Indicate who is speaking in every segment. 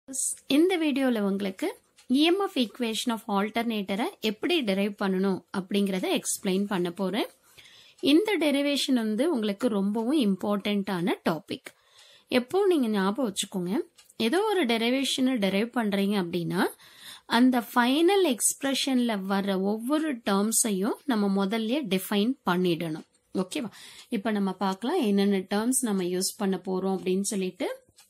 Speaker 1: இந்த வீடியோல உங்களுக்கு இஎம்எஃப் ஈக்குவேஷன் ஆஃப் ஆல்டர்னேட்டரை எப்படி டெரைவ் பண்ணணும் அப்படிங்கறத எக்ஸ்பிளைன் பண்ண போறேன் இந்த டெரிவேஷன் வந்து உங்களுக்கு ரொம்பவும் இம்பார்ட்டண்ட்டான டாபிக் எப்போ நீங்க ஞாபகம் வச்சுக்கோங்க ஏதோ ஒரு டெரிவேஷனை டெரைவ் பண்றீங்க அப்படின்னா அந்த ஃபைனல் எக்ஸ்பிரஷன்ல வர ஒவ்வொரு டேர்ம்ஸையும் நம்ம முதல்ல டிஃபைன் பண்ணிடணும் ஓகேவா இப்போ நம்ம பார்க்கலாம் என்னென்ன டேர்ம்ஸ் நம்ம யூஸ் பண்ண போறோம் அப்படின்னு சொல்லிட்டு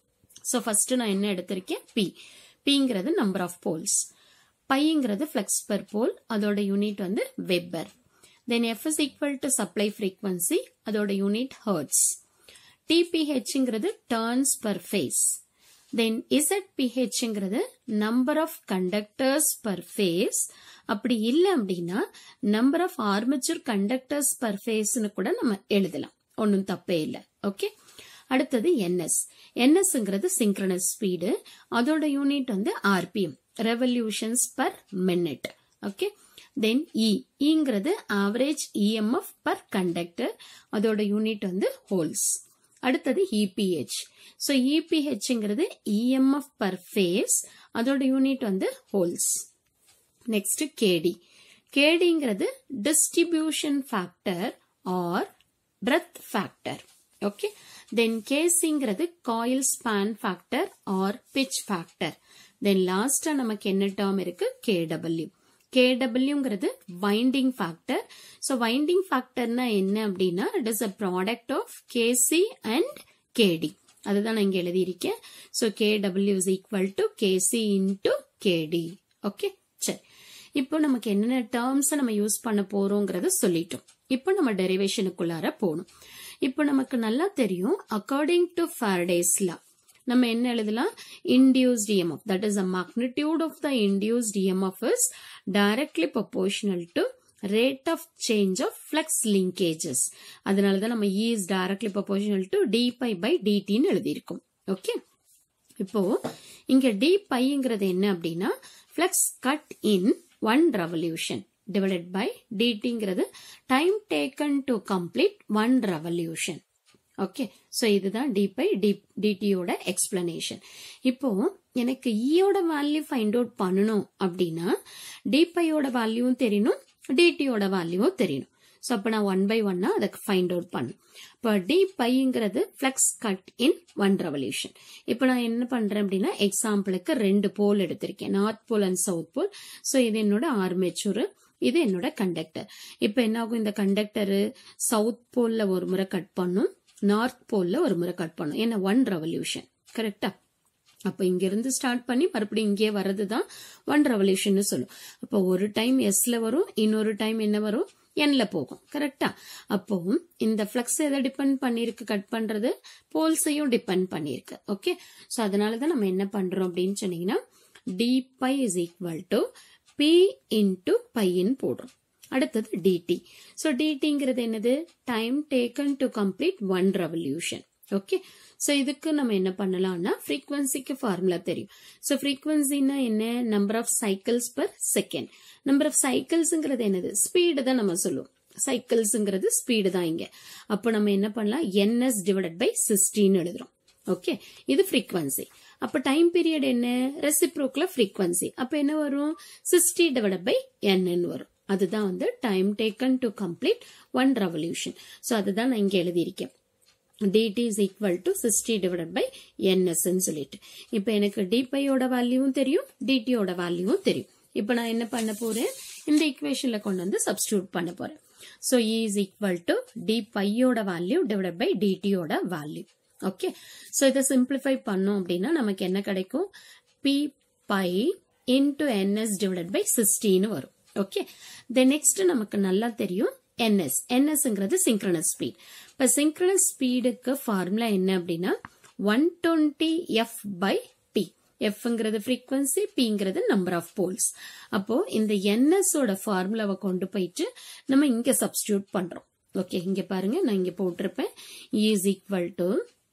Speaker 1: ஸோ ஃபர்ஸ்ட் நான் என்ன எடுத்திருக்கேன் பி பிங்கிறது நம்பர் ஆஃப் போல்ஸ் பைங்கிறது ஃபிளக்ஸ் பெர் போல் அதோட யூனிட் வந்து weber then F is equal to supply frequency அதோட யூனிட் ஹர்ட்ஸ் டிபிஹெச்ங்கிறது டர்ன்ஸ் பர் ஃபேஸ் தென் இசட்பிஹெச்ங்கிறது number of conductors per phase அப்படி இல்லை அப்படின்னா number of armature conductors per ஃபேஸ்னு கூட நம்ம எழுதலாம் ஒன்றும் தப்பே இல்லை ஓகே அடுத்தது என்எஸ் என்எஸ்ங்கிறது சிங்க்ரனஸ் ஸ்பீடு அதோட யூனிட் வந்து RPM revolutions per minute okay then E இங்கிறது ஆவரேஜ் இஎம்எஃப் பர் கண்டக்டர் அதோட யூனிட் வந்து ஹோல்ஸ் அடுத்தது இபிஹெச் ஸோ இபிஹெச்ங்கிறது இஎம்எஃப் பர் ஃபேஸ் அதோட யூனிட் வந்து ஹோல்ஸ் நெக்ஸ்ட் கேடி கேடிங்கிறது distribution factor or breadth factor okay then கேசிங்கிறது coil span factor or pitch factor then லாஸ்டா நமக்கு என்ன டேர்ம் இருக்கு கேடபிள்யூ கேடபிள்யூங்கிறது வைண்டிங் ஃபேக்டர் ஸோ வைண்டிங் ஃபேக்டர்னா என்ன அப்படின்னா it is a product of K C and K D அதுதான் நான் இங்க எழுதியிருக்கேன் so K W is equal to K C into K D okay சரி இப்போ நமக்கு என்னென்ன டேர்ம்ஸ் நம்ம யூஸ் பண்ண போறோங்கிறத சொல்லிட்டோம் இப்போ நம்ம டெரிவேஷனுக்குள்ளார போகணும் இப்போ நமக்கு நல்லா தெரியும் அக்கார்டிங் டு ஃபேரடேஸ் லா நம்ம என்ன எழுதலாம் induced EMF that is a magnitude of the induced EMF is directly proportional to rate of change of flux linkages அதனால தான் நம்ம E is directly proportional to D phi phi டிடின்னு எழுதியிருக்கோம் okay இப்போ இங்க டி பைங்கிறது என்ன அப்படின்னா flux cut in one revolution divided by dtங்கிறது time taken to complete one revolution okay so இதுதான் டி பை டி டிடியோட எக்ஸ்பிளனேஷன் இப்போ எனக்கு ஈயோட வேல்யூ ஃபைண்ட் அவுட் பண்ணணும் அப்படின்னா டிபையோட வேல்யூவும் தெரியணும் டிடியோட வேல்யூவும் தெரியணும் ஸோ அப்போ நான் ஒன் பை ஒன்னா அதை ஃபைண்ட் அவுட் பண்ணும் இப்போ டி பைங்கிறது flux cut in one revolution இப்போ நான் என்ன பண்றேன் அப்படின்னா எக்ஸாம்பிளுக்கு ரெண்டு போல் எடுத்திருக்கேன் north pole and south pole so இது என்னோட ஆர்மேச்சூர் இது என்னோட கண்டக்டர் இப்போ என்ன ஆகும் இந்த கண்டக்டர் சவுத் போல்ல ஒரு முறை கட் பண்ணும் நார்த் போல்ல ஒரு முறை கட் பண்ணும் என்ன ஒன் ரெவல்யூஷன் கரெக்டா அப்ப இங்க இருந்து ஸ்டார்ட் பண்ணி மறுபடியும் இங்கே வர்றது தான் ஒன் ரெவல்யூஷன் சொல்லும் அப்போ ஒரு டைம் எஸ்ல வரும் இன்னொரு டைம் என்ன வரும் என்ல போகும் கரெக்டா அப்போ இந்த பிளக்ஸ் எதை டிபெண்ட் பண்ணிருக்கு கட் பண்றது போல்ஸையும் டிபெண்ட் பண்ணிருக்கு ஓகே ஸோ அதனாலதான் நம்ம என்ன பண்றோம் அப்படின்னு சொன்னீங்கன்னா D phi is equal to P into பையன் போடுறோம் அடுத்தது டிடி ஸோ டிடிங்கிறது என்னது time taken to complete one revolution okay so இதுக்கு நம்ம என்ன பண்ணலாம்னா ஃப்ரீக்வன்சிக்கு ஃபார்முலா தெரியும் ஸோ ஃப்ரீக்வன்சினா என்ன number of cycles per second number of சைக்கிள்ஸ்ங்கிறது என்னது ஸ்பீடு தான் நம்ம சொல்லுவோம் சைக்கிள்ஸ்ங்கிறது ஸ்பீடு தான் இங்க அப்போ நம்ம என்ன பண்ணலாம் என்எஸ் டிவைடட் பை சிக்ஸ்டின்னு எழுதுறோம் ஓகே இது ஃப்ரீக்வன்சி அப்ப டைம் பீரியட் என்ன ரெசிப்ரோக்ல ஃப்ரீக்வன்சி அப்ப என்ன வரும் சிக்ஸ்டி டிவைட் பை என்னு வரும் அதுதான் வந்து time taken to complete one revolution so அதுதான் நான் இங்க எழுதியிருக்கேன் D T is equal to sixty divide by என்எஸ்ன்னு சொல்லிட்டு இப்போ எனக்கு டிபையோட வேல்யூவும் தெரியும் டிடியோட வேல்யூவும் தெரியும் இப்போ நான் என்ன பண்ண போறேன் இந்த ஈக்குவேஷன்ல கொண்டு வந்து சப்ஸ்டியூட் பண்ண போறேன் so E is equal to D பையோட வேல்யூ டிவைட் பை டிடியோட வேல்யூ ஓகே ஸோ இதை சிம்பிளிஃபை பண்ணோம் அப்படின்னா நமக்கு என்ன கிடைக்கும் P phi into N S divided by சிக்ஸ்டின்னு வரும் ஓகே தென் நெக்ஸ்ட் நமக்கு நல்லா தெரியும் என்எஸ் என்எஸ்ங்கிறது சிங்க்ரனஸ் ஸ்பீட் இப்போ சிங்க்ரனஸ் ஸ்பீடுக்கு ஃபார்முலா என்ன அப்படின்னா one twenty F by P எஃப்ங்கிறது ஃப்ரீக்வன்சி பிங்கிறது நம்பர் ஆஃப் போல்ஸ் அப்போ இந்த என்எஸ் ஓட ஃபார்முலாவை கொண்டு போயிட்டு நம்ம இங்க சப்ஸ்டியூட் பண்றோம் ஓகே இங்க பாருங்க நான் இங்க போட்டிருப்பேன் is equal to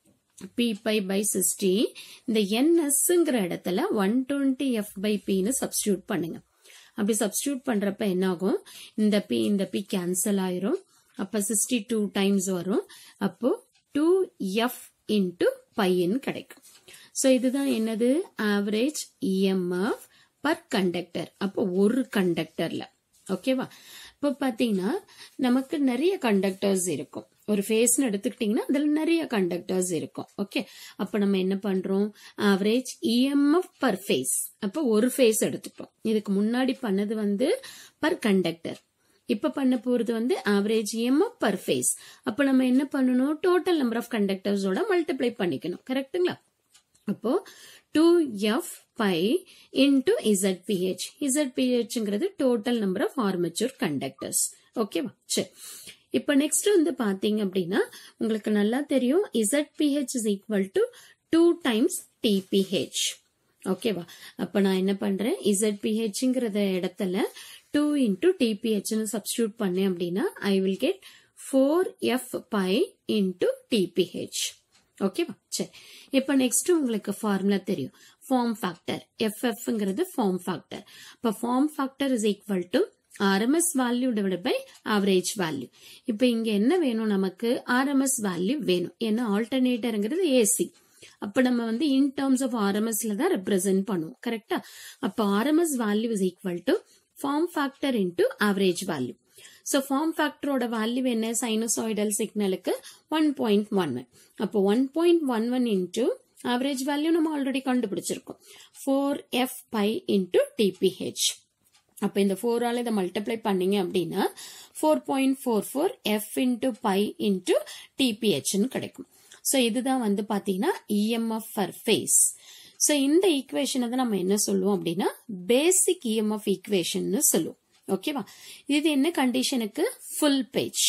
Speaker 1: P phi phi sixty இந்த என்எஸ்ங்கிற இடத்துல ஒன் டுவெண்ட்டி எஃப் பை பின்னு சப்ஸ்டியூட் பண்ணுங்க அப்படி சப்ஸ்டியூட் பண்றப்ப என்ன ஆகும் இந்த பி இந்த பி கேன்சல் ஆயிரும் அப்ப சிக்ஸ்டி டூ டைம்ஸ் வரும் அப்போ டூ எஃப் இன்டு பைன்னு கிடைக்கும் ஸோ இதுதான் என்னது ஆவரேஜ் இஎம்எஃப் பர் கண்டக்டர் அப்போ ஒரு கண்டக்டர்ல ஓகேவா இப்போ பார்த்தீங்கன்னா நமக்கு நிறைய கண்டக்டர்ஸ் இருக்கும் ஒரு ஃபேஸ்னு எடுத்துக்கிட்டிங்கன்னா அதில் நிறைய கண்டக்டர்ஸ் இருக்கும் ஓகே அப்போ நம்ம என்ன பண்ணுறோம் ஆவரேஜ் இஎம்எஃப் பர் ஃபேஸ் அப்போ ஒரு ஃபேஸ் எடுத்துப்போம் இதுக்கு முன்னாடி பண்ணது வந்து பர் கண்டக்டர் இப்ப பண்ண போறது வந்து ஆவரேஜ் இஎம்எஃப் பர் ஃபேஸ் அப்ப நம்ம என்ன பண்ணணும் டோட்டல் நம்பர் ஆஃப் கண்டக்டர்ஸோட மல்டிப்ளை பண்ணிக்கணும் கரெக்ட்டுங்களா அப்போ two F phi into Z P H இசட்பிஹெச்ங்கிறது total number of armature conductors ஓகேவா சரி இப்போ நெக்ஸ்ட் வந்து பாத்தீங்க அப்படின்னா உங்களுக்கு நல்லா தெரியும் Z P H is equal to two times T P H ஓகேவா அப்ப நான் என்ன பண்றேன் இசட்பிஹெச்ங்கிறத இடத்துல டூ இன்டூ டிபிஹெச்னு சப்ஸ்டியூட் பண்ணேன் அப்படின்னா I will get four F phi into T P H ஓகேவா சரி இப்போ நெக்ஸ்ட் உங்களுக்கு ஃபார்முலா தெரியும் ஃபார்ம் ஃபேக்டர் எஃப்எஃப்ங்கிறது ஃபார்ம் ஃபேக்டர் இப்போ form factor is equal to RMS value divide by average value இப்போ இங்க என்ன வேணும் நமக்கு ஆர்எம்எஸ் வேல்யூ வேணும் ஏன்னா ஆல்டர்னேட்டருங்கிறது ஏசி அப்ப நம்ம வந்து இன் டேர்ம்ஸ் ஆஃப் ஆர்எம்எஸ்ல தான் ரெப்ரசென்ட் பண்ணுவோம் கரெக்டா அப்ப RMS value is equal to form factor into average value so form ஃபேக்டரோட வேல்யூ என்ன சைனசாய்டல் சிக்னலுக்கு ஒன் பாயிண்ட் ஒன் ஒன் அப்போ one point one one into average value நம்ம ஆல்ரெடி கண்டுபிடிச்சிருக்கோம் four F phi into T P H அப்போ இந்த ஃபோரால் இதை மல்டிப்ளை பண்ணீங்க அப்படின்னா four point four four F into phi into டிபிஹெச்னு கிடைக்கும் ஸோ இதுதான் வந்து பார்த்தீங்கன்னா இஎம்எஃப் ஃபர் ஃபேஸ் ஸோ இந்த ஈக்குவேஷனை தான் நம்ம என்ன சொல்லுவோம் அப்படின்னா பேசிக் இஎம்எஃப் ஈக்குவேஷன் சொல்லுவோம் ஓகேவா இது என்ன கண்டிஷனுக்கு full page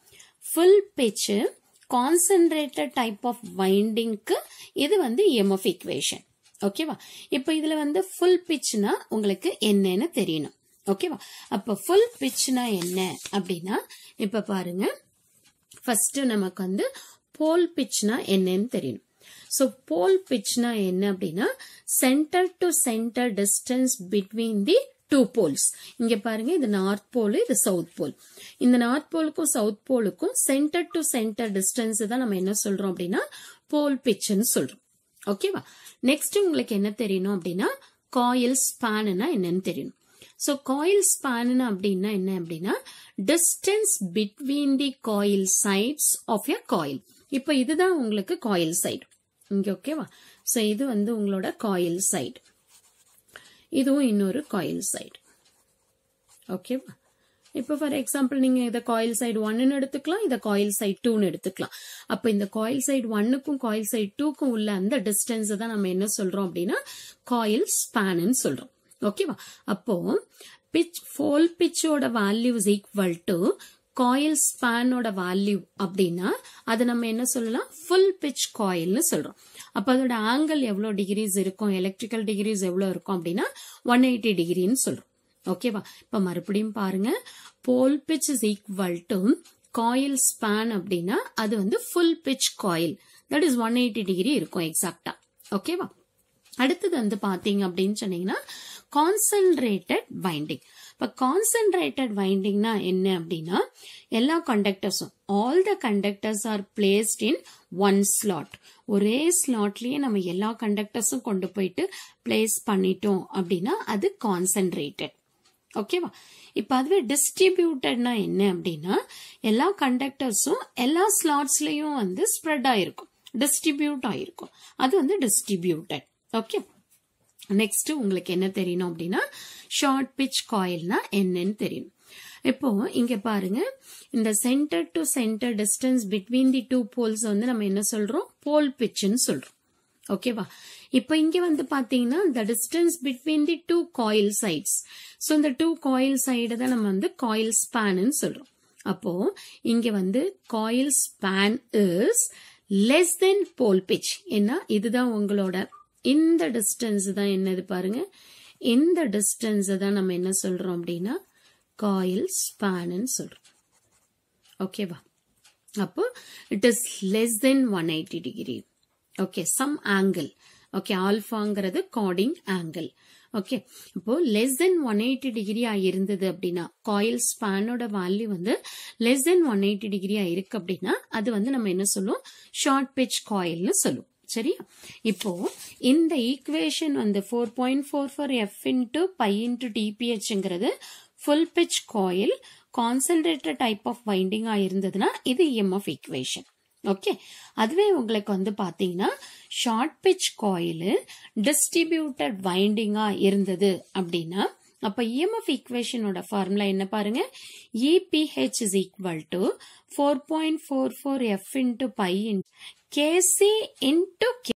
Speaker 1: full page concentrated type of வைண்டிங்க்கு இது வந்து இஎம்எஃப் ஈக்குவேஷன் ஓகேவா இப்போ இதுல வந்து ஃபுல் பிச்னா உங்களுக்கு என்னன்னு தெரியணும் ஓகேவா அப்ப ஃபுல் பிச்னா என்ன அப்படின்னா இப்ப பாருங்க ஃபர்ஸ்ட் நமக்கு வந்து போல் பிச்னா என்னன்னு தெரியணும் ஸோ போல் பிச்னா என்ன அப்படின்னா centre to centre distance between the two poles இங்க பாருங்க இது நார்த் போல் இது சவுத் போல் இந்த நார்த் போலுக்கும் சவுத் போலுக்கும் சென்டர் டு சென்டர் டிஸ்டன்ஸ் தான் நம்ம என்ன சொல்றோம் அப்படின்னா போல் பிச்னு சொல்றோம் ஓகேவா நெக்ஸ்ட் உங்களுக்கு என்ன தெரியணும் அப்படின்னா காயில் ஸ்பேன்னா என்னன்னு தெரியணும் ஸோ காயில் ஸ்பேன் அப்படின்னா என்ன அப்படின்னா distance between the coil sides of a coil இப்போ இதுதான் உங்களுக்கு காயில் சைடு இங்க ஓகேவா ஸோ இது வந்து உங்களோட காயில் சைடு இதுவும் இன்னொரு காயில் சைடு ஓகேவா இப்போ ஃபார் எக்ஸாம்பிள் நீங்க இதை காயில் சைடு ஒன்னு எடுத்துக்கலாம் இதை காயில் சைடு டூன்னு எடுத்துக்கலாம் அப்போ இந்த காயில் சைடு ஒன்னுக்கும் காயில் சைடு டூக்கும் உள்ள அந்த டிஸ்டன்ஸ் தான் நம்ம என்ன சொல்றோம் அப்படின்னா காயில் ஸ்பேன்னு சொல்றோம் ஓகேவா அப்போ பிச் ஃபோல் பிச்சோட value is equal to coil ஸ்பேனோட வேல்யூ அப்படின்னா அது நம்ம என்ன சொல்லலாம் ஃபுல் பிச் காயில்னு சொல்றோம் அப்ப அதோட ஆங்கிள் எவ்வளவு டிகிரிஸ் இருக்கும் எலக்ட்ரிக்கல் டிகிரிஸ் எவ்வளவு இருக்கும் அப்படின்னா ஒன் எயிட்டி டிகிரின்னு சொல்றோம் ஓகேவா இப்ப மறுபடியும் பாருங்க pole pitch is equal to coil span அப்படின்னா அது வந்து full pitch coil that is one eighty degree இருக்கும் எக்ஸாக்டா ஓகேவா அடுத்தது வந்து பாத்தீங்க அப்படின்னு சொன்னீங்கன்னா கான்சென்ட்ரேட்டட் வைண்டிங் இப்ப கான்சென்ட்ரேட்டட் வைண்டிங்னா என்ன அப்படின்னா எல்லா கண்டக்டர்ஸும் all the conductors are placed in one slot ஒரே ஸ்லாட்லயே நம்ம எல்லா கண்டக்டர்ஸும் கொண்டு போயிட்டு பிளேஸ் பண்ணிட்டோம் அப்படின்னா அது கான்சென்ட்ரேட்டட் ஓகேவா இப்ப அதுவே டிஸ்ட்ரிபியூட்டட்னா என்ன அப்படின்னா எல்லா கண்டக்டர்ஸும் எல்லா ஸ்லாட்ஸ்லயும் வந்து ஸ்ப்ரெட் ஆயிருக்கும் டிஸ்ட்ரிபியூட் ஆயிருக்கும் அது வந்து டிஸ்ட்ரிபியூட்டட் ஓகே நெக்ஸ்ட் உங்களுக்கு என்ன தெரியணும் அப்படின்னா ஷார்ட் பிச் காயில்னா என்னன்னு தெரியணும் இப்போ இங்க பாருங்க இந்த centre to centre distance between the two poles வந்து நம்ம என்ன சொல்றோம் போல் பிச்னு சொல்றோம் ஓகேவா இப்போ இங்க வந்து பாத்தீங்கன்னா the distance between the two coil sides so இந்த டூ காயில் சைடு தான் நம்ம வந்து காயில் ஸ்பேன்னு சொல்றோம் அப்போ இங்க வந்து coil span is less than pole pitch ஏன்னா இதுதான் உங்களோட இந்த டிஸ்டன்ஸ் தான் என்னது பாருங்க இந்த டிஸ்டன்ஸ் தான் நம்ம என்ன சொல்றோம் அப்படின்னா காயில் ஸ்பேன்னு சொல்றோம் ஓகேவா அப்போ it is less than one eighty degree okay some angle okay ஆல்ஃபாங்கிறது கார்டிங் ஆங்கிள் ஓகே இப்போ லெஸ் தென் ஒன் எயிட்டி டிகிரியா இருந்தது அப்படின்னா காயில் ஸ்பேனோட வேல்யூ வந்து லெஸ் தென் ஒன் எயிட்டி டிகிரியா இருக்கு அப்படின்னா அது வந்து நம்ம என்ன சொல்லுவோம் ஷார்ட் பிச் காயில்னு சொல்லுவோம் சரியா இப்போ இந்த ஈக்குவேஷன் வந்து four point four four F into phi into டிபிஹெச்ங்கிறது full pitch coil concentrated type of வைண்டிங்கா இருந்ததுன்னா இது இஎம்எஃப் ஈக்குவேஷன் ஓகே அதுவே உங்களுக்கு வந்து பாத்தீங்கன்னா ஷார்ட் பிச் காயில் டிஸ்ட்ரிபியூட்டட் வைண்டிங்கா இருந்தது அப்படின்னா அப்ப இஎம்எஃப் ஈக்குவேஷனோட ஃபார்முலா என்ன பாருங்க E P H is equal to four point four four F into phi K C into